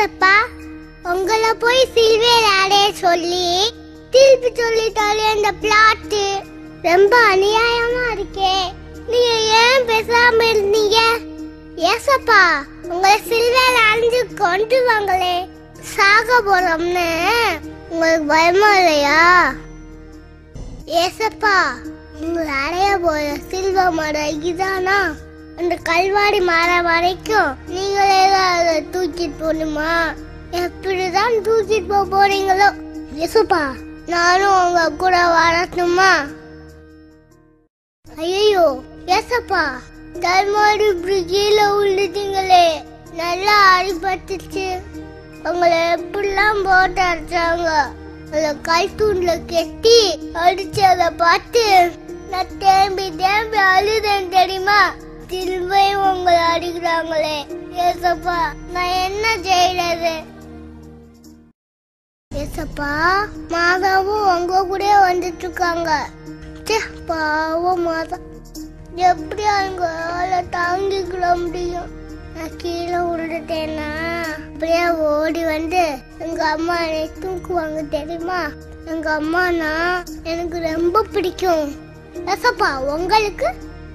ஏசப்பா உங்களை போய் சில்வேர் அடைய சொல்லி திருப்பி சொல்லிட்டாலே அந்த பிளாட்டு ரொம்ப அநியாயமா இருக்கே நீங்க ஏன் பேசாம இருந்தீங்க ஏசப்பா உங்களை சில்வேர் அழிஞ்சு கொண்டு வாங்களே சாக போறோம்னு உங்களுக்கு பயமா இல்லையா ஏசப்பா உங்களை அடைய போற சில்வ மரம் இதுதானா அந்த கல்வாடி மரம் வரைக்கும் நீங்களே தான் அதை தூக்கிட்டு போகணுமா எப்படிதான் தூக்கிட்டு போக போறீங்களோ ஏசப்பா நானும் உங்க கூட வரட்டுமா ஐயோ ஏசப்பா தர்மாடி இப்படி கீழே விழுந்தீங்களே நல்லா அடிபட்டுச்சு உங்களை எப்படிலாம் போட்டு அடிச்சாங்க அதை கல் தூண்ல கெட்டி அடிச்சு அதை பார்த்து நான் தேம்பி தேம்பி அழுதேன் தெரியுமா திரும்பியும் உங்களை அடிக்கிறாங்களே ஏசப்பா நான் என்ன செய்யறது ஏசப்பா மாதாவும் உங்க கூட வந்துட்டு இருக்காங்க ச்சே, பாவம் மாதா எப்படி அவங்களால தாங்கிக்கிட முடியும் நான் கீழே விழுந்துட்டேன்னா அப்படியே ஓடி வந்து எங்க அம்மா என்னை தூக்குவாங்க தெரியுமா எங்க அம்மானா எனக்கு ரொம்ப பிடிக்கும் ஏசப்பா உங்களுக்கு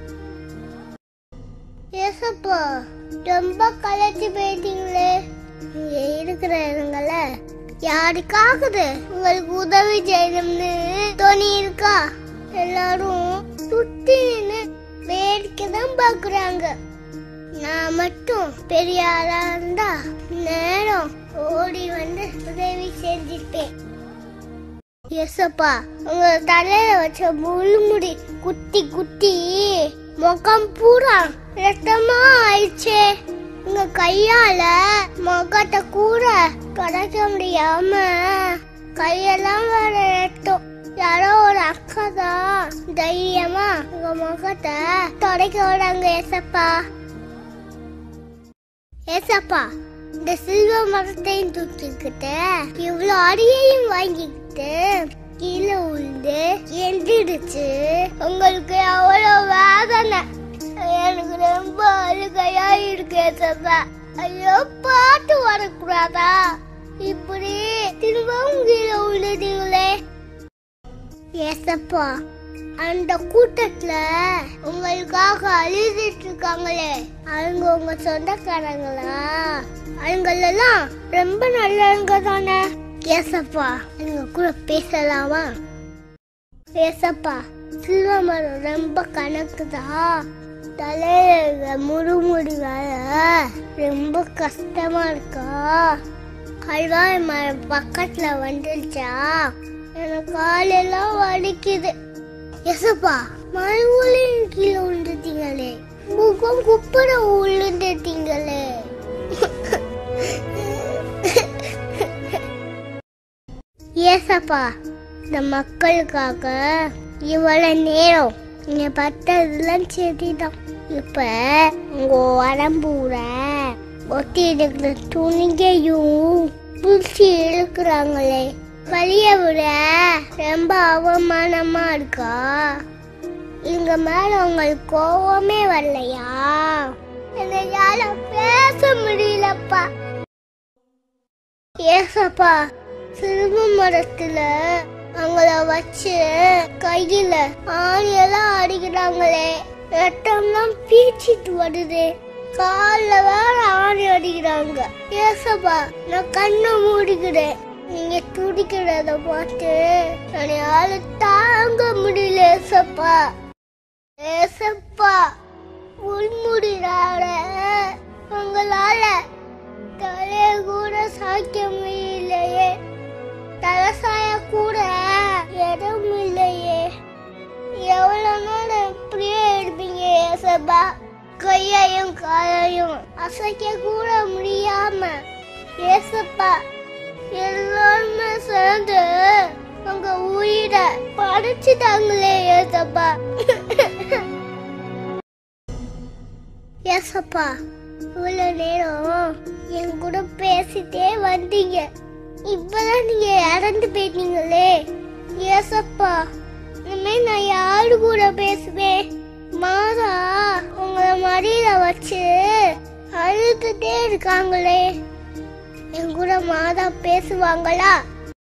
ஏசப்பா ரொம்ப கலைச்சு போயிட்டீங்களே இங்க இருக்கிறவங்கள யாருக்காகுது உங்களுக்கு உதவி செய்யணும்னு தோணி இருக்கா எல்லாரும் சுத்தி நின்னு வேடிக்கை தான் பாக்குறாங்க நான் மட்டும் பெரிய ஆளா இருந்தா நேரம் ஓடி வந்து உதவி செஞ்சிருப்பேன் எஸ்அப்பா உங்க தலையில வச்ச முள்முடி குத்தி குத்தி முகம் பூரா ரத்தமா ஆயிடுச்சே உங்க கையால முகத்தை கூட தொடக்க முடியாம கையெல்லாம் வேற ரத்தம் யாரோ ஒரு அக்கா தான் தைரியமா உங்க முகத்தை தொடக்க விடாங்க ஏசப்பா ஏசப்பா இந்த சில்வ மரத்தையும் தூக்கிக்கிட்டு இவ்வளவு அடியையும் வாங்கிக்கிட்டு கீழே விழுந்து எந்திரிச்சு உங்களுக்கு அவ்வளவு வேதனை எனக்கு ரொம்ப அழுகையா இருக்கு ஏசப்பா ஐயோ பாட்டு வரக்கூடாதா இப்படி திரும்பவும் கீழே விழுதீங்களே ஏசப்பா அந்த கூட்டத்துல உங்களுக்காக அழுதுட்டு இருக்காங்களே அவங்க உங்க சொந்தக்காரங்களா அவங்களெல்லாம் ரொம்ப நல்லவங்க தானே ஏசப்பா எங்க கூட பேசலாமா ஏசப்பா சில்வ மரம் ரொம்ப கணக்குதா தலையில முறுமுடி வர ரொம்ப கஷ்டமா இருக்கா கல்வாய் மரம் பக்கத்துல வந்துருச்சா எனக்கு காலெல்லாம் வலிக்குது எசப்பா மறுபடியும் கீழே விழுந்துட்டீங்களே முகம் குப்புற விழுந்துட்டீங்களே ஏசப்பா இந்த மக்களுக்காக இவ்வளவு நேரம் நீங்க பார்த்ததெல்லாம் சரிதான் இப்ப உங்க உடம்புற ஒட்டி இருக்கிற துணிகையும் பிடிச்சி இழுக்கிறாங்களே வழிய விட ரொம்ப அவமானமா இருக்கா இங்க மேல உங்களுக்கு கோவமே வரலையா என்னால பேச முடியலப்பா ஏசப்பா சிறும மரத்துல அவங்கள வச்சு கையில ஆணியெல்லாம் அடிக்கிறாங்களே ரத்தம்லாம் பீச்சிட்டு வருது கால்ல வேற ஆணி அடிக்கிறாங்க ஏசப்பா நான் கண்ணை மூடிக்கிறேன் நீங்க துடிக்கிறத பார்த்து என்னால தாங்க முடியல ஏசப்பா ஏசப்பா உள்முடிறார உங்களால தலைய கூட சாய்க்க முடியலையே தலை சாய கூட இடம் இல்லையே எவ்வளவு நாள் இப்படியே இருப்பீங்க ஏசப்பா கையையும் காலையும் அசைக்க கூட முடியாம ஏசப்பா எல்லாருமே சேர்ந்து உங்க உயிரை படைச்சிட்டாங்களே ஏசப்பா ஏசப்பா இவ்வளவு நேரம் என் கூட பேசிட்டே வந்தீங்க இப்பதான் நீங்க இறந்து போயிட்டீங்களே ஏசப்பா இனிமே நான் யாரு கூட பேசுவேன் மாதா உங்களை மடியில வச்சு அழுதுட்டே இருக்காங்களே என் கூட மாதா பேசுவாங்களா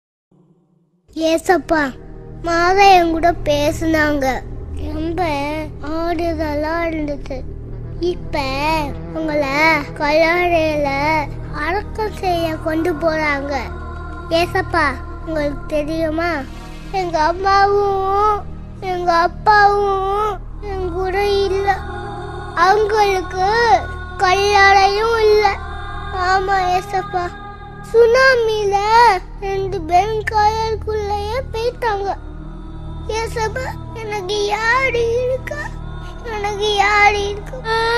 ஏசப்பா மாதா என் கூட பேசுனாங்க ரொம்ப ஆறுதலா இருந்தது இப்ப உங்களை கல்லறையில அடக்கம் செய்ய கொண்டு போறாங்க ஏசப்பா உங்களுக்கு தெரியுமா எங்க அம்மாவும் எங்க அப்பாவும் என் கூட இல்ல அவங்களுக்கு கல்லறையும் இல்ல ஆமா ஏசப்பா சுனாமில ரெண்டு பேரும் காயலுக்குள்ளேயே போயிட்டாங்க ஏசப்பா எனக்கு யாரு இருக்கா எனக்கு யாரு இருக்கா